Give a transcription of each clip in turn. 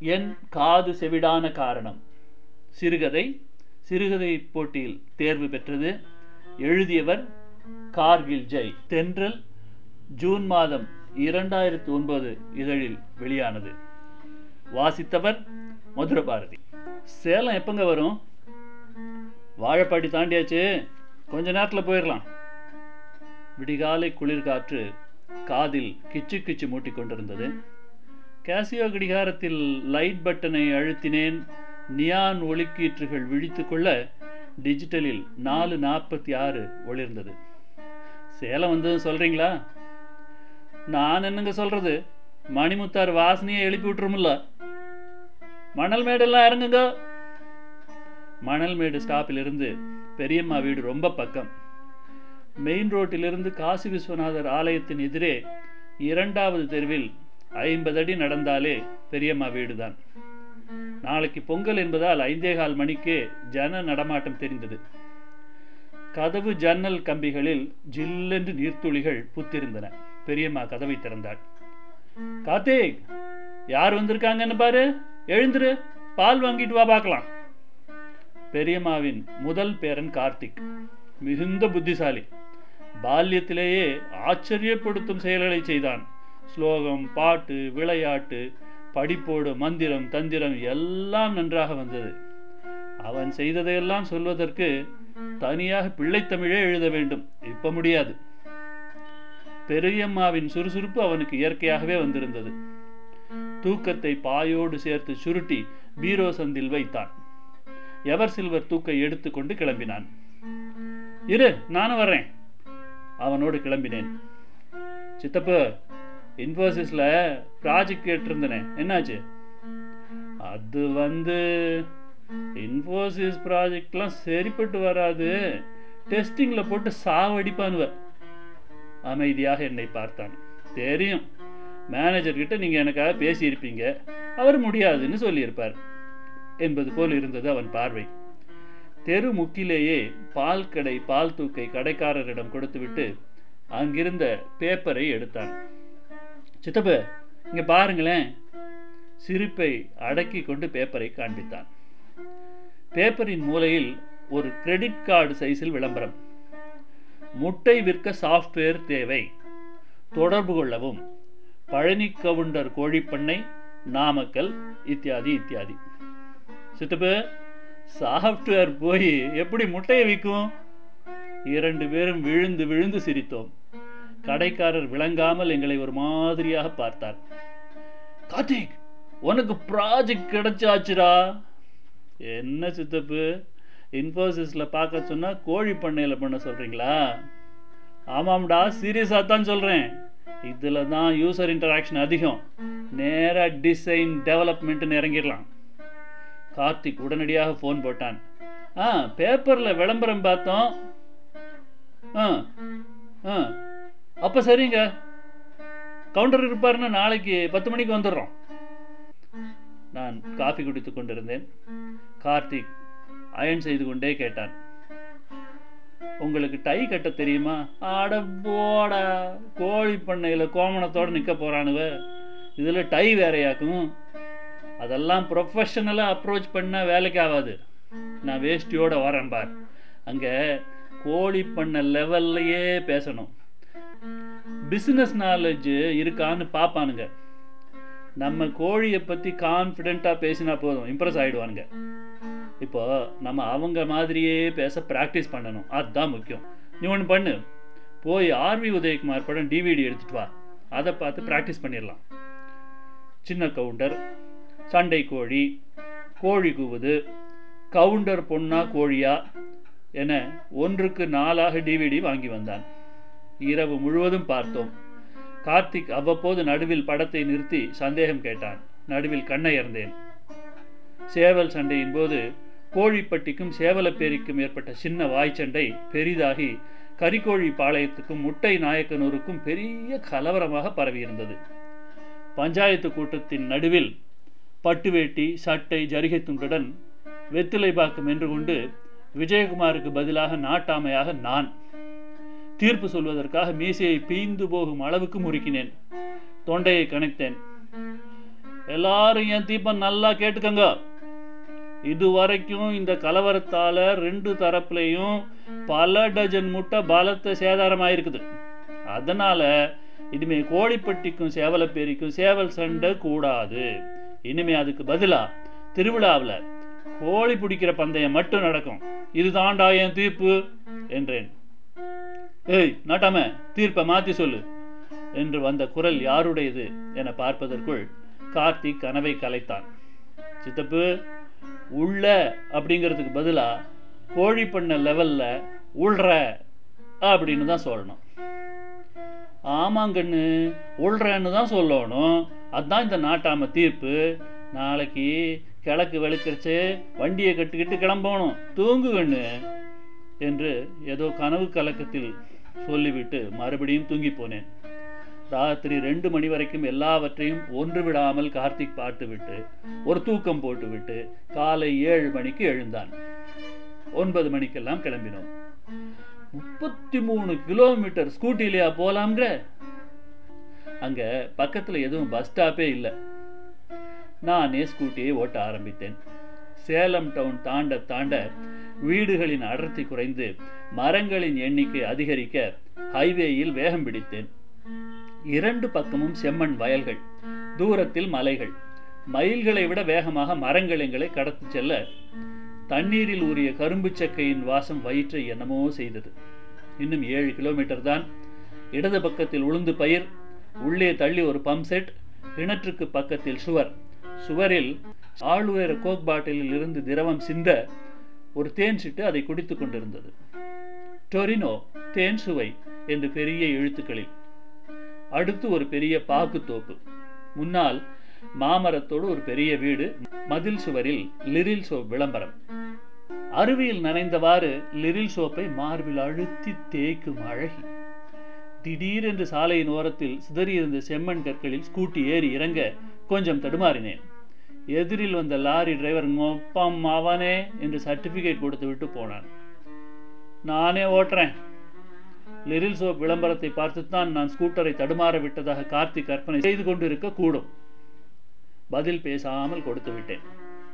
என் காது செவிடான காரணம் சிறுகதை சிறுகதை போட்டியில் தேர்வு பெற்றது எழுதியவர் கார்கில் ஜெய் தென்றல் ஜூன் மாதம் இரண்டாயிரத்தி ஒன்பது இதழில் வெளியானது வாசித்தவர் மதுரபாரதி சேலம் எப்பங்க வரும் வாழைப்பாடி தாண்டியாச்சு கொஞ்ச நேரத்தில் போயிடலாம் விடிகாலை குளிர்காற்று காதில் கிச்சு கிச்சு மூட்டிக் கொண்டிருந்தது கேசியோ கடிகாரத்தில் லைட் பட்டனை அழுத்தினேன் நியான் ஒளிக்கீற்றுகள் விழித்து கொள்ள டிஜிட்டலில் நாலு நாற்பத்தி ஆறு ஒளிர்ந்தது சேலம் வந்தது சொல்கிறீங்களா நான் என்னங்க சொல்கிறது மணிமுத்தார் வாசனையை எழுப்பி விட்டுருமில்ல மணல் மேடெல்லாம் இறங்குங்க மணல் மேடு ஸ்டாப்பிலிருந்து பெரியம்மா வீடு ரொம்ப பக்கம் மெயின் ரோட்டிலிருந்து காசி விஸ்வநாதர் ஆலயத்தின் எதிரே இரண்டாவது தெருவில் ஐம்பது அடி நடந்தாலே பெரியம்மா வீடுதான் நாளைக்கு பொங்கல் என்பதால் ஐந்தே கால் மணிக்கே ஜன நடமாட்டம் தெரிந்தது கதவு ஜன்னல் கம்பிகளில் ஜில்லென்று நீர்த்துளிகள் புத்திருந்தன பெரியம்மா கதவை திறந்தாள் கார்த்திக் யார் வந்திருக்காங்கன்னு பாரு எழுந்துரு பால் வாங்கிட்டு வா பார்க்கலாம் பெரியம்மாவின் முதல் பேரன் கார்த்திக் மிகுந்த புத்திசாலி பால்யத்திலேயே ஆச்சரியப்படுத்தும் செயல்களை செய்தான் ஸ்லோகம் பாட்டு விளையாட்டு படிப்போடு மந்திரம் தந்திரம் எல்லாம் நன்றாக வந்தது அவன் செய்ததையெல்லாம் சொல்வதற்கு தனியாக பிள்ளைத்தமிழே எழுத வேண்டும் இப்ப முடியாது பெரியம்மாவின் சுறுசுறுப்பு அவனுக்கு இயற்கையாகவே வந்திருந்தது தூக்கத்தை பாயோடு சேர்த்து சுருட்டி பீரோ சந்தில் வைத்தான் எவர் சில்வர் தூக்கை எடுத்துக்கொண்டு கிளம்பினான் இரு நானும் வர்றேன் அவனோடு கிளம்பினேன் சித்தப்பு இன்ஃபோசிஸில் ப்ராஜெக்ட் கேட்டிருந்தனே என்னாச்சு அது வந்து இன்ஃபோசிஸ் ப்ராஜெக்ட்லாம் சரிப்பட்டு வராது டெஸ்டிங்கில் போட்டு சாவடிப்பானுவ அமைதியாக என்னை பார்த்தான் தெரியும் மேனேஜர்கிட்ட நீங்கள் எனக்காக பேசியிருப்பீங்க அவர் முடியாதுன்னு சொல்லியிருப்பார் என்பது போல் இருந்தது அவன் பார்வை தெரு முக்கிலேயே பால் கடை பால் தூக்கை கடைக்காரரிடம் கொடுத்துவிட்டு அங்கிருந்த பேப்பரை எடுத்தான் சித்தப்பு இங்கே பாருங்களேன் சிரிப்பை அடக்கி கொண்டு பேப்பரை காண்பித்தான் பேப்பரின் மூலையில் ஒரு கிரெடிட் கார்டு சைஸில் விளம்பரம் முட்டை விற்க சாஃப்ட்வேர் தேவை தொடர்பு கொள்ளவும் பழனி கவுண்டர் கோழிப்பண்ணை நாமக்கல் இத்தியாதி இத்தியாதி சித்தப்பு சாஃப்ட்வேர் போய் எப்படி முட்டையை விற்கும் இரண்டு பேரும் விழுந்து விழுந்து சிரித்தோம் கடைக்காரர் விளங்காமல் எங்களை ஒரு மாதிரியாக பார்த்தார் கார்த்திக் உனக்கு ப்ராஜெக்ட் கிடைச்சாச்சுடா என்ன சித்தப்பு இன்ஃபோசிஸில் பார்க்க சொன்னால் கோழி பண்ணையில் பண்ண சொல்கிறீங்களா ஆமாம்டா சீரியஸாக தான் சொல்கிறேன் இதில் தான் யூசர் இன்டராக்ஷன் அதிகம் நேராக டிசைன் டெவலப்மெண்ட்டுன்னு இறங்கிடலாம் கார்த்திக் உடனடியாக ஃபோன் போட்டான் ஆ பேப்பரில் விளம்பரம் பார்த்தோம் ஆ ஆ அப்போ சரிங்க கவுண்டர் இருப்பாருன்னு நாளைக்கு பத்து மணிக்கு வந்துடுறோம் நான் காஃபி குடித்து கொண்டிருந்தேன் கார்த்திக் அயன் செய்து கொண்டே கேட்டான் உங்களுக்கு டை கட்ட தெரியுமா ஆட போடா கோழி பண்ணையில் கோமணத்தோடு நிற்க போகிறானுவ இதில் டை வேறையாக்கும் அதெல்லாம் ப்ரொஃபஷனலாக அப்ரோச் பண்ணால் வேலைக்கு ஆகாது நான் வேஷ்டியோடு வரேன் பார் அங்கே கோழி பண்ண லெவல்லையே பேசணும் பிஸ்னஸ் நாலேஜ் இருக்கான்னு பார்ப்பானுங்க நம்ம கோழியை பற்றி கான்ஃபிடெண்ட்டாக பேசினா போதும் இம்ப்ரெஸ் ஆகிடுவானுங்க இப்போ நம்ம அவங்க மாதிரியே பேச ப்ராக்டிஸ் பண்ணணும் அதுதான் முக்கியம் நீ ஒன்று பண்ணு போய் ஆர்வி உதயகுமார் படம் டிவிடி எடுத்துகிட்டு வா அதை பார்த்து ப்ராக்டிஸ் பண்ணிடலாம் சின்ன கவுண்டர் சண்டை கோழி கோழி கூவுது கவுண்டர் பொண்ணா கோழியா என ஒன்றுக்கு நாலாக டிவிடி வாங்கி வந்தான் இரவு முழுவதும் பார்த்தோம் கார்த்திக் அவ்வப்போது நடுவில் படத்தை நிறுத்தி சந்தேகம் கேட்டான் நடுவில் கண்ணையர்ந்தேன் சேவல் சண்டையின் போது கோழிப்பட்டிக்கும் சேவலப்பேரிக்கும் ஏற்பட்ட சின்ன வாய்ச்சண்டை பெரிதாகி கரிக்கோழி பாளையத்துக்கும் முட்டை நாயக்கனூருக்கும் பெரிய கலவரமாக பரவியிருந்தது பஞ்சாயத்து கூட்டத்தின் நடுவில் பட்டுவேட்டி சட்டை ஜரிகை துண்டுடன் வெத்திலை பாக்கம் என்று கொண்டு விஜயகுமாருக்கு பதிலாக நாட்டாமையாக நான் தீர்ப்பு சொல்வதற்காக மீசையை பீய்ந்து போகும் அளவுக்கு முறுக்கினேன் தொண்டையை கணைத்தேன் எல்லாரும் என் தீபம் நல்லா கேட்டுக்கங்க இது வரைக்கும் இந்த கலவரத்தால ரெண்டு தரப்புலையும் பல டஜன் முட்டை பலத்த சேதாரமாயிருக்குது அதனால இனிமே கோழிப்பட்டிக்கும் சேவலப்பேரிக்கும் சேவல் சண்டை கூடாது இனிமே அதுக்கு பதிலா திருவிழாவில் கோழி பிடிக்கிற பந்தயம் மட்டும் நடக்கும் இதுதான்டா என் தீர்ப்பு என்றேன் ஏய் நாட்டாம தீர்ப்பை மாத்தி சொல்லு என்று வந்த குரல் யாருடையது என பார்ப்பதற்குள் கார்த்திக் கனவை கலைத்தான் சித்தப்பு உள்ள அப்படிங்கிறதுக்கு பதிலா கோழி பண்ண லெவல்ல உள்ற அப்படின்னு தான் சொல்லணும் ஆமாங்கண்ணு உள்றன்னு தான் சொல்லணும் அதுதான் இந்த நாட்டாம தீர்ப்பு நாளைக்கு கிழக்கு வெளுக்கிறச்சு வண்டியை கட்டிக்கிட்டு கிளம்பணும் தூங்கு கண்ணு என்று ஏதோ கனவு கலக்கத்தில் சொல்லிவிட்டு மறுபடியும் தூங்கி போனேன் ராத்திரி ரெண்டு மணி வரைக்கும் எல்லாவற்றையும் ஒன்று விடாமல் கார்த்திக் பார்த்துவிட்டு ஒரு தூக்கம் போட்டுவிட்டு காலை ஏழு மணிக்கு எழுந்தான் ஒன்பது மணிக்கெல்லாம் கிளம்பினோம் முப்பத்தி மூணு கிலோமீட்டர் ஸ்கூட்டிலையா போலாம்ங்கிற அங்க பக்கத்துல எதுவும் பஸ் ஸ்டாப்பே இல்லை நானே ஸ்கூட்டியை ஓட்ட ஆரம்பித்தேன் சேலம் டவுன் தாண்ட தாண்ட வீடுகளின் அடர்த்தி குறைந்து மரங்களின் எண்ணிக்கை அதிகரிக்க ஹைவேயில் வேகம் பிடித்தேன் இரண்டு பக்கமும் செம்மண் வயல்கள் தூரத்தில் மலைகள் மைல்களை விட வேகமாக மரங்கள் எங்களை கடத்தி செல்ல தண்ணீரில் ஊறிய கரும்பு சக்கையின் வாசம் வயிற்றை என்னமோ செய்தது இன்னும் ஏழு கிலோமீட்டர் தான் இடது பக்கத்தில் உளுந்து பயிர் உள்ளே தள்ளி ஒரு பம்ப் செட் கிணற்றுக்கு பக்கத்தில் சுவர் சுவரில் ஆளுயர கோக் பாட்டிலில் இருந்து திரவம் சிந்த ஒரு தேன் சிட்டு அதை குடித்துக் கொண்டிருந்தது டொரினோ தேன் சுவை என்று பெரிய எழுத்துக்களில் அடுத்து ஒரு பெரிய பாக்கு தோப்பு முன்னால் மாமரத்தோடு ஒரு பெரிய வீடு மதில் சுவரில் லிரில் சோப் விளம்பரம் அருவியில் நனைந்தவாறு லிரில் சோப்பை மார்பில் அழுத்தி தேய்க்கும் அழகி திடீரென்று சாலையின் ஓரத்தில் சிதறியிருந்த செம்மண் கற்களில் ஸ்கூட்டி ஏறி இறங்க கொஞ்சம் தடுமாறினேன் எதிரில் வந்த லாரி டிரைவர் மொப்பம் அவனே என்று சர்டிபிகேட் கொடுத்து விட்டு போனான் நானே ஓட்டுறேன் லிரில் சோப் விளம்பரத்தை பார்த்துத்தான் நான் ஸ்கூட்டரை தடுமாற விட்டதாக கார்த்திக் கற்பனை செய்து கொண்டிருக்க கூடும் பதில் பேசாமல் கொடுத்து விட்டேன்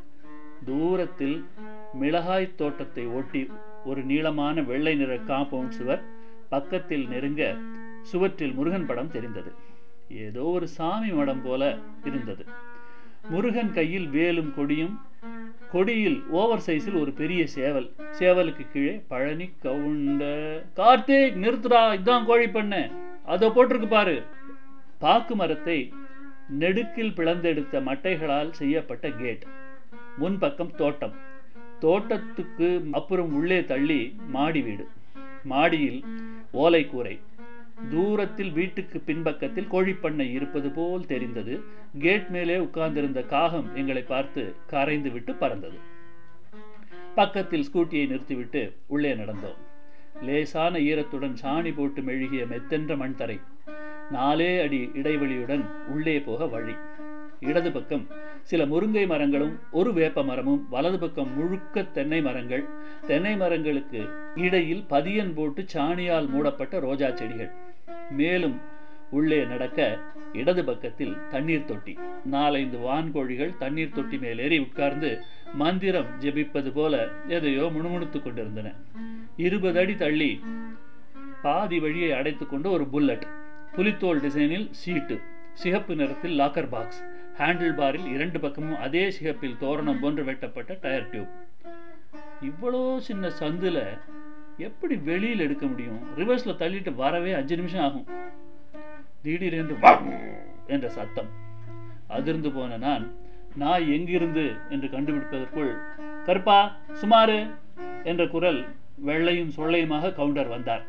தூரத்தில் மிளகாய் தோட்டத்தை ஒட்டி ஒரு நீளமான வெள்ளை நிற காம்பவுண்ட் சுவர் பக்கத்தில் நெருங்க சுவற்றில் முருகன் படம் தெரிந்தது ஏதோ ஒரு சாமி மடம் போல இருந்தது முருகன் கையில் வேலும் கொடியும் கொடியில் ஓவர் சைஸில் ஒரு பெரிய சேவல் சேவலுக்கு கீழே பழனி கவுண்ட கார்த்திக் நிறுத்துடா இதான் கோழி பண்ண அதை போட்டிருக்கு பாரு பாக்கு மரத்தை நெடுக்கில் பிளந்தெடுத்த மட்டைகளால் செய்யப்பட்ட கேட் முன்பக்கம் தோட்டம் தோட்டத்துக்கு அப்புறம் உள்ளே தள்ளி மாடி வீடு மாடியில் ஓலை கூரை தூரத்தில் வீட்டுக்கு பின்பக்கத்தில் கோழிப்பண்ணை இருப்பது போல் தெரிந்தது கேட் மேலே உட்கார்ந்திருந்த காகம் எங்களை பார்த்து கரைந்து விட்டு பறந்தது பக்கத்தில் ஸ்கூட்டியை நிறுத்திவிட்டு உள்ளே நடந்தோம் லேசான ஈரத்துடன் சாணி போட்டு மெழுகிய மெத்தென்ற மண் தரை நாலே அடி இடைவெளியுடன் உள்ளே போக வழி இடது பக்கம் சில முருங்கை மரங்களும் ஒரு வேப்ப மரமும் வலது பக்கம் முழுக்க தென்னை மரங்கள் தென்னை மரங்களுக்கு இடையில் பதியன் போட்டு சாணியால் மூடப்பட்ட ரோஜா செடிகள் மேலும் உள்ளே நடக்க இடது பக்கத்தில் தண்ணீர் தொட்டி நாலைந்து வான்கோழிகள் தண்ணீர் தொட்டி மேலேறி உட்கார்ந்து மந்திரம் ஜெபிப்பது போல எதையோ முணுமுணுத்துக் கொண்டிருந்தன இருபது அடி தள்ளி பாதி வழியை அடைத்துக் கொண்டு ஒரு புல்லட் புலித்தோல் டிசைனில் சீட்டு சிகப்பு நிறத்தில் லாக்கர் பாக்ஸ் ஹேண்டில் பாரில் இரண்டு பக்கமும் அதே சிகப்பில் தோரணம் போன்று வெட்டப்பட்ட டயர் டியூப் இவ்வளோ சின்ன சந்துல எப்படி வெளியில் எடுக்க முடியும் ரிவர்ஸ்ல தள்ளிட்டு வரவே அஞ்சு நிமிஷம் ஆகும் திடீரென்று என்ற சத்தம் அதிர்ந்து போன நான் நாய் எங்கிருந்து என்று கண்டுபிடிப்பதற்குள் கருப்பா சுமாரு என்ற குரல் வெள்ளையும் சொல்லையுமாக கவுண்டர் வந்தார்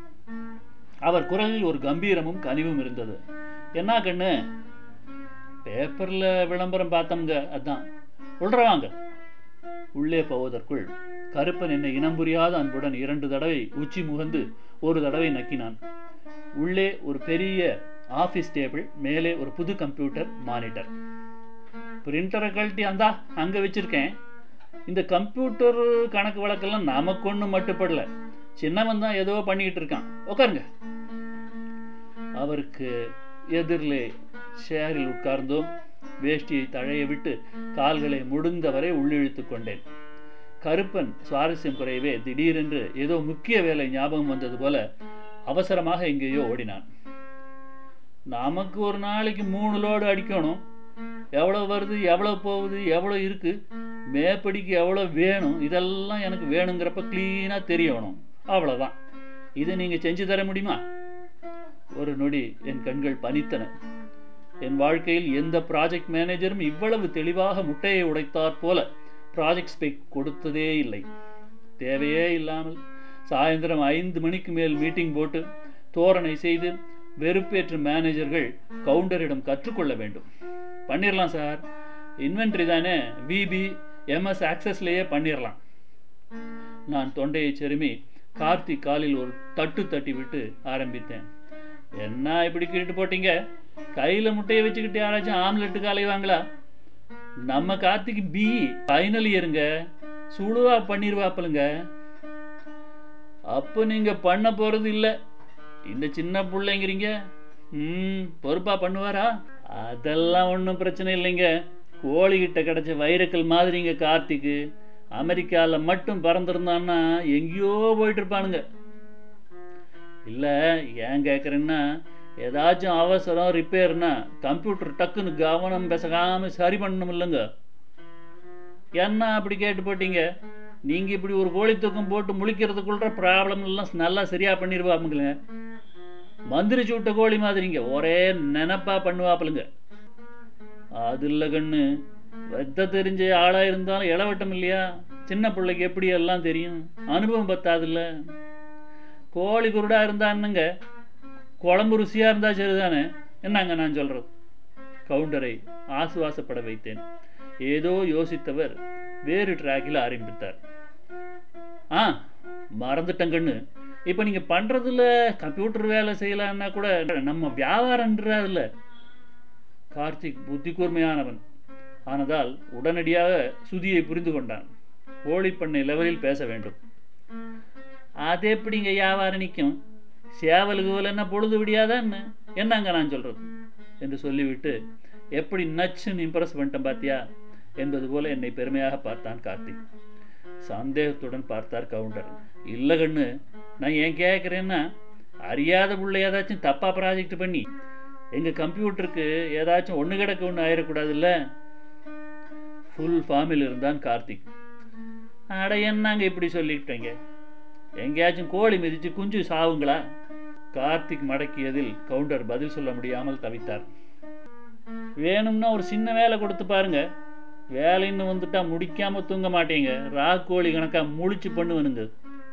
அவர் குரலில் ஒரு கம்பீரமும் கனிவும் இருந்தது என்ன கண்ணு பேப்பர்ல விளம்பரம் பார்த்தோம்ங்க அதான் உள்றவாங்க உள்ளே போவதற்குள் கருப்பன் என்னை இனம் புரியாத அன்புடன் இரண்டு தடவை உச்சி முகந்து ஒரு தடவை நக்கினான் உள்ளே ஒரு பெரிய ஆஃபீஸ் டேபிள் மேலே ஒரு புது கம்ப்யூட்டர் மானிட்டர் பிரிண்டரை கழட்டி அந்தா அங்கே வச்சிருக்கேன் இந்த கம்ப்யூட்டர் கணக்கு வழக்கெல்லாம் நமக்கு ஒன்றும் மட்டுப்படல சின்னவன் தான் ஏதோ பண்ணிக்கிட்டு இருக்கான் உட்காருங்க அவருக்கு எதிரிலே சேரில் உட்கார்ந்தோம் வேஷ்டியை தழைய விட்டு கால்களை முடிந்தவரை உள்ளிழுத்து கொண்டேன் கருப்பன் சுவாரஸ்யம் குறையவே திடீரென்று ஏதோ முக்கிய வேலை ஞாபகம் வந்தது போல அவசரமாக எங்கேயோ ஓடினான் நமக்கு ஒரு நாளைக்கு மூணு லோடு அடிக்கணும் எவ்வளோ வருது எவ்வளோ போகுது எவ்வளோ இருக்கு மேப்படிக்கு எவ்வளோ வேணும் இதெல்லாம் எனக்கு வேணுங்கிறப்ப க்ளீனாக தெரியணும் அவ்வளோதான் இதை நீங்கள் செஞ்சு தர முடியுமா ஒரு நொடி என் கண்கள் பனித்தன என் வாழ்க்கையில் எந்த ப்ராஜெக்ட் மேனேஜரும் இவ்வளவு தெளிவாக முட்டையை உடைத்தாற் போல ப்ராஜெக்ட் ஸ்பெக் கொடுத்ததே இல்லை தேவையே இல்லாமல் சாயந்தரம் ஐந்து மணிக்கு மேல் மீட்டிங் போட்டு தோரணை செய்து வெறுப்பேற்றும் மேனேஜர்கள் கவுண்டரிடம் கற்றுக்கொள்ள வேண்டும் பண்ணிடலாம் சார் இன்வென்ட்ரி தானே விபி எம்எஸ் ஆக்சஸ்லேயே பண்ணிடலாம் நான் தொண்டையை செருமி கார்த்திக் காலில் ஒரு தட்டு தட்டி விட்டு ஆரம்பித்தேன் என்ன இப்படி கிட்டு போட்டீங்க கையில் முட்டையை வச்சுக்கிட்டு யாராச்சும் ஆம்லெட்டுக்கு அலைவாங்களா நம்ம கார்த்திக் பி ஃபைனல் இயருங்க சுழுவா பண்ணிடுவாப்பலுங்க அப்போ நீங்கள் பண்ண போகிறது இல்லை இந்த சின்ன பிள்ளைங்கிறீங்க ம் பொறுப்பாக பண்ணுவாரா அதெல்லாம் ஒன்றும் பிரச்சனை இல்லைங்க கோழிகிட்ட கிடச்ச வைரக்கல் மாதிரிங்க கார்த்திக்கு அமெரிக்காவில் மட்டும் பறந்துருந்தான்னா எங்கேயோ போயிட்டு இருப்பானுங்க இல்லை ஏன் கேட்குறேன்னா ஏதாச்சும் அவசரம் ரிப்பேர்னா கம்ப்யூட்டர் டக்குன்னு கவனம் பெசகாமல் சரி பண்ணணும் இல்லைங்க என்ன அப்படி கேட்டு போட்டீங்க நீங்கள் இப்படி ஒரு கோழி தூக்கம் போட்டு முழிக்கிறதுக்குள்ள ப்ராப்ளம் எல்லாம் நல்லா சரியாக பண்ணிடுவாப்புங்களே மந்திரி சூட்ட கோழி மாதிரிங்க ஒரே நினப்பா பண்ணுவாப்புலுங்க அது இல்லை கண்ணு வெத்த தெரிஞ்ச ஆளாக இருந்தாலும் இளவட்டம் இல்லையா சின்ன பிள்ளைக்கு எப்படி எல்லாம் தெரியும் அனுபவம் பத்தாதுல்ல கோழி குருடாக இருந்தான்னுங்க குழம்பு ருசியாக இருந்தால் சரிதானே என்னங்க நான் சொல்கிறது கவுண்டரை ஆசுவாசப்பட வைத்தேன் ஏதோ யோசித்தவர் வேறு ட்ராக்கில் ஆரம்பித்தார் ஆ மறந்துட்டேன் கண்ணு இப்போ நீங்கள் பண்ணுறதுல கம்ப்யூட்டர் வேலை செய்யலான்னா கூட நம்ம வியாபாரன்றாதுல்ல கார்த்திக் புத்தி கூர்மையானவன் ஆனதால் உடனடியாக சுதியை புரிந்து கொண்டான் கோழிப்பண்ணை லெவலில் பேச வேண்டும் அது எப்படிங்க வியாபாரம் நிற்கும் சேவலுக்கு என்ன பொழுது விடியாதான்னு என்னங்க நான் சொல்கிறது என்று சொல்லிவிட்டு எப்படி நச்சுன்னு இம்ப்ரெஸ் பண்ணிட்டேன் பாத்தியா என்பது போல என்னை பெருமையாக பார்த்தான் கார்த்திக் சந்தேகத்துடன் பார்த்தார் கவுண்டர் இல்லை கண்ணு நான் ஏன் கேட்குறேன்னா அறியாத புள்ள ஏதாச்சும் தப்பாக ப்ராஜெக்ட் பண்ணி எங்கள் கம்ப்யூட்டருக்கு ஏதாச்சும் ஒன்று கிடக்க ஒன்று ஆயிடக்கூடாதுல்ல ஃபுல் ஃபார்மில் இருந்தான் கார்த்திக் அட என்னங்க இப்படி சொல்லிட்டீங்க எங்கேயாச்சும் கோழி மிதித்து குஞ்சு சாவுங்களா கார்த்திக் மடக்கியதில் கவுண்டர் பதில் சொல்ல முடியாமல் தவித்தார் வேணும்னா ஒரு சின்ன வேலை கொடுத்து பாருங்க வேலைன்னு வந்துட்டா முடிக்காம தூங்க மாட்டீங்க ரா கோழி கணக்கா முழிச்சு பண்ணுவனுங்க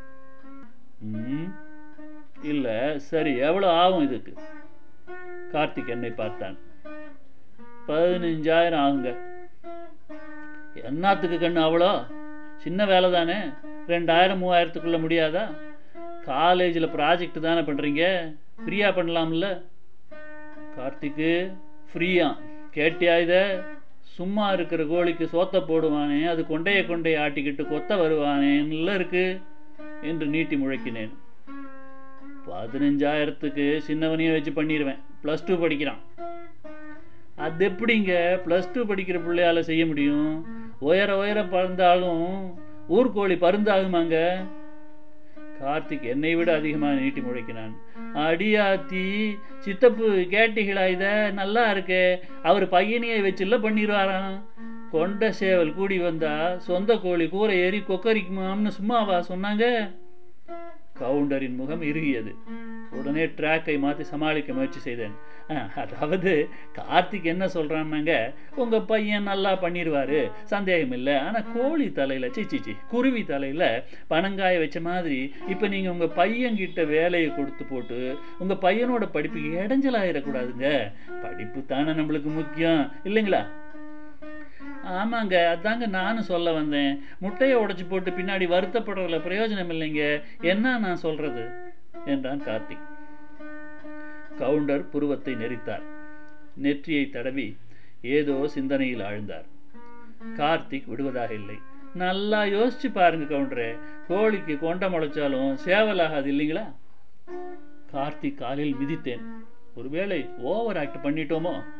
ம் இல்லை சரி எவ்வளோ ஆகும் இதுக்கு கார்த்திக் என்னை பார்த்தான் பதினஞ்சாயிரம் ஆகுங்க என்னத்துக்கு கண்ணு அவ்வளோ சின்ன வேலை தானே ரெண்டாயிரம் மூவாயிரத்துக்குள்ள முடியாதா காலேஜில் ப்ராஜெக்ட் தானே பண்ணுறீங்க ஃப்ரீயாக பண்ணலாம்ல கார்த்திக்கு ஃப்ரீயா கேட்டியா இதை சும்மா இருக்கிற கோழிக்கு சோத்த போடுவானே அது கொண்டைய கொண்டைய ஆட்டிக்கிட்டு கொத்த வருவானேன்னுல இருக்கு என்று நீட்டி முழக்கினேன் பதினஞ்சாயிரத்துக்கு சின்னவனையும் வச்சு பண்ணிடுவேன் ப்ளஸ் டூ படிக்கிறான் அது எப்படிங்க ப்ளஸ் டூ படிக்கிற பிள்ளையால செய்ய முடியும் உயர உயர பறந்தாலும் ஊர்கோழி பருந்தாகுமாங்க கார்த்திக் என்னை விட அதிகமாக நீட்டி முழக்கினான் அடியாத்தி சித்தப்பு கேட்டிகளா இத நல்லா இருக்கே அவர் பையனையே வச்சுல பண்ணிடுவாராம் கொண்ட சேவல் கூடி வந்தா சொந்த கோழி கூரை ஏறி கொக்கரிக்குமாம்னு சும்மாவா சொன்னாங்க கவுண்டரின் முகம் இறுகியது உடனே ட்ராக்கை மாற்றி சமாளிக்க முயற்சி செய்தேன் அஹ், அதாவது கார்த்திக் என்ன சொல்கிறான்னாங்க உங்கள் பையன் நல்லா பண்ணிடுவார் சந்தேகம் இல்லை ஆனால் கோழி தலையில் சி சி குருவி தலையில் பனங்காய வச்ச மாதிரி இப்போ நீங்கள் உங்கள் பையன்கிட்ட வேலையை கொடுத்து போட்டு உங்கள் பையனோட படிப்புக்கு இடைஞ்சலாயிடக்கூடாதுங்க படிப்பு தானே நம்மளுக்கு முக்கியம் இல்லைங்களா ஆமாங்க அதாங்க நானும் சொல்ல வந்தேன் முட்டையை உடைச்சு போட்டு பின்னாடி வருத்தப்படுறதுல பிரயோஜனம் இல்லைங்க என்ன நான் சொல்றது என்றான் கார்த்திக் கவுண்டர் புருவத்தை நெரித்தார் நெற்றியை தடவி ஏதோ சிந்தனையில் ஆழ்ந்தார் கார்த்திக் விடுவதாக இல்லை நல்லா யோசிச்சு பாருங்க கவுண்டரே கோழிக்கு கொண்டை முளைச்சாலும் சேவலாகாது இல்லைங்களா கார்த்திக் காலில் மிதித்தேன் ஒருவேளை ஓவர் ஆக்ட் பண்ணிட்டோமோ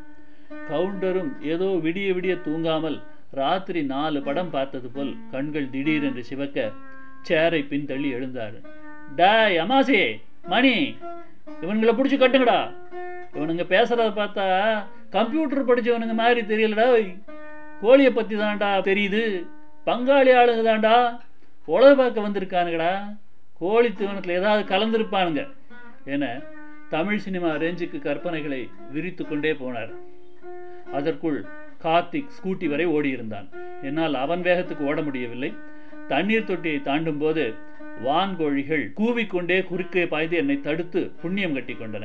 கவுண்டரும் ஏதோ விடிய விடிய தூங்காமல் ராத்திரி நாலு படம் பார்த்தது போல் கண்கள் திடீரென்று சிவக்க சேரை பின்தள்ளி எழுந்தார் டாய் அமாசி மணி இவனுங்களை பிடிச்சி கட்டுங்கடா இவனுங்க பேசுறத பார்த்தா கம்ப்யூட்டர் படிச்சவனுங்க மாதிரி தெரியலடா கோழியை பற்றி தான்டா தெரியுது பங்காளி ஆளுங்க தான்டா உலக பார்க்க வந்திருக்கானுங்கடா கோழி தீவனத்தில் ஏதாவது கலந்துருப்பானுங்க என தமிழ் சினிமா ரேஞ்சுக்கு கற்பனைகளை விரித்து கொண்டே போனார் அதற்குள் கார்த்திக் ஸ்கூட்டி வரை ஓடியிருந்தான் என்னால் அவன் வேகத்துக்கு ஓட முடியவில்லை தண்ணீர் தொட்டியை தாண்டும் போது வான்கோழிகள் கூவிக்கொண்டே குறுக்கே பாய்ந்து என்னை தடுத்து புண்ணியம் கட்டி கொண்டன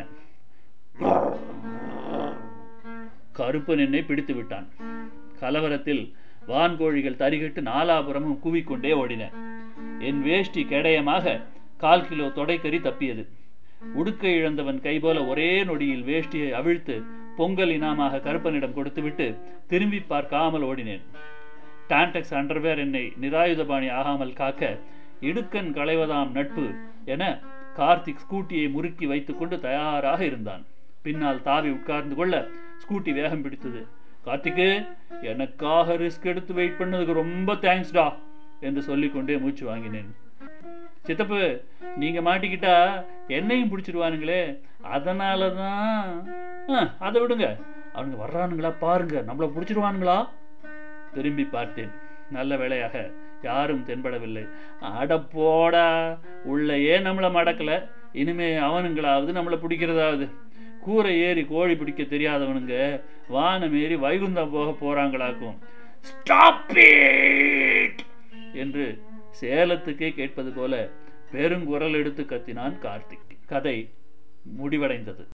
கருப்பன் என்னை பிடித்து விட்டான் கலவரத்தில் வான்கோழிகள் தரிகட்டு நாலாபுரமும் கூவிக்கொண்டே ஓடின என் வேஷ்டி கேடயமாக கால் கிலோ தொடைக்கறி தப்பியது உடுக்கை இழந்தவன் கைபோல ஒரே நொடியில் வேஷ்டியை அவிழ்த்து பொங்கல் இனாமாக கருப்பனிடம் கொடுத்துவிட்டு திரும்பி பார்க்காமல் ஓடினேன் டான்டெக்ஸ் அண்டர்வேர் என்னை நிராயுதபாணி ஆகாமல் காக்க இடுக்கன் களைவதாம் நட்பு என கார்த்திக் ஸ்கூட்டியை முறுக்கி வைத்துக்கொண்டு தயாராக இருந்தான் பின்னால் தாவி உட்கார்ந்து கொள்ள ஸ்கூட்டி வேகம் பிடித்தது கார்த்திக்கு எனக்காக ரிஸ்க் எடுத்து வெயிட் பண்ணதுக்கு ரொம்ப தேங்க்ஸ்டா என்று சொல்லிக்கொண்டே மூச்சு வாங்கினேன் சித்தப்பு நீங்க மாட்டிக்கிட்டா என்னையும் பிடிச்சிடுவானுங்களே அதனால தான் அதை விடுங்க அவனுங்க வர்றானுங்களா பாருங்க நம்மளை பிடிச்சிடுவானுங்களா திரும்பி பார்த்தேன் நல்ல வேளையாக யாரும் தென்படவில்லை அட போடா உள்ளேயே நம்மளை மடக்கல இனிமே அவனுங்களாவது நம்மளை பிடிக்கிறதாவது கூரை ஏறி கோழி பிடிக்க தெரியாதவனுங்க வானம் ஏறி வைகுந்தம் போக போறாங்களாக்கும் ஸ்டாப் என்று சேலத்துக்கே கேட்பது போல பெருங்குரல் எடுத்து கத்தினான் கார்த்திக் கதை முடிவடைந்தது